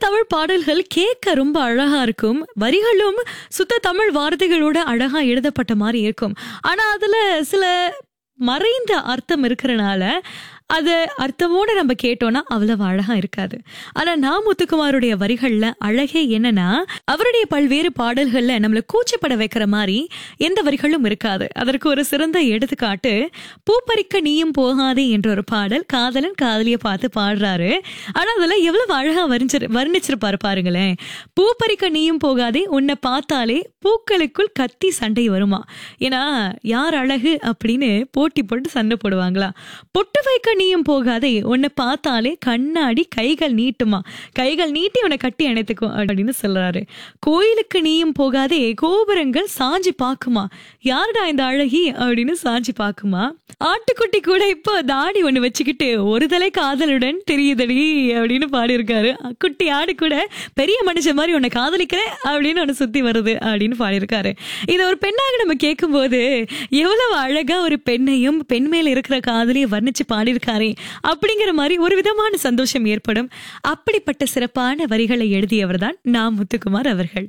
தமிழ் பாடல்கள் கேட்க ரொம்ப அழகா இருக்கும் வரிகளும் சுத்த தமிழ் வார்த்தைகளோட அழகா எழுதப்பட்ட மாதிரி இருக்கும் ஆனா அதுல சில மறைந்த அர்த்தம் இருக்கிறனால அது அர்த்தமோட நம்ம கேட்டோம்னா அவ்வளவு அழகா இருக்காது ஆனா நான் முத்துக்குமாருடைய வரிகள்ல அழகே என்னன்னா அவருடைய பல்வேறு பாடல்கள்ல நம்மள கூச்சப்பட வைக்கிற மாதிரி எந்த வரிகளும் இருக்காது அதற்கு ஒரு சிறந்த எடுத்துக்காட்டு பூப்பறிக்க நீயும் போகாதே என்ற ஒரு பாடல் காதலன் காதலிய பார்த்து பாடுறாரு ஆனா அதுல எவ்வளவு அழகா வர்ணிச்சிரு வர்ணிச்சிருப்பாரு பாருங்களேன் பூப்பறிக்க நீயும் போகாதே உன்னை பார்த்தாலே பூக்களுக்குள் கத்தி சண்டை வருமா ஏன்னா யார் அழகு அப்படின்னு போட்டி போட்டு சண்டை போடுவாங்களா பொட்டு வைக்க நீயும் போகாதே உன்னை பார்த்தாலே கண்ணாடி கைகள் நீட்டுமா கைகள் நீட்டி உன்னை கட்டி அணைத்துக்கும் அப்படின்னு சொல்றாரு கோயிலுக்கு நீயும் போகாதே கோபுரங்கள் சாஞ்சி பாக்குமா யாருடா இந்த அழகி அப்படின்னு சாஞ்சி பாக்குமா ஆட்டுக்குட்டி கூட இப்போ தாடி ஒண்ணு வச்சுக்கிட்டு ஒரு தலை காதலுடன் தெரியுதடி அப்படின்னு பாடியிருக்காரு குட்டி ஆடு கூட பெரிய மனுஷன் மாதிரி உன்னை காதலிக்கிறேன் அப்படின்னு ஒன்று சுத்தி வருது அப்படின்னு பாடியிருக்காரு இதை ஒரு பெண்ணாக நம்ம கேட்கும்போது எவ்வளவு அழகா ஒரு பெண்ணையும் பெண் மேல இருக்கிற காதலையும் வர்ணிச்சு பாடியிருக்காரே அப்படிங்கிற மாதிரி ஒரு விதமான சந்தோஷம் ஏற்படும் அப்படிப்பட்ட சிறப்பான வரிகளை எழுதியவர் தான் நா முத்துக்குமார் அவர்கள்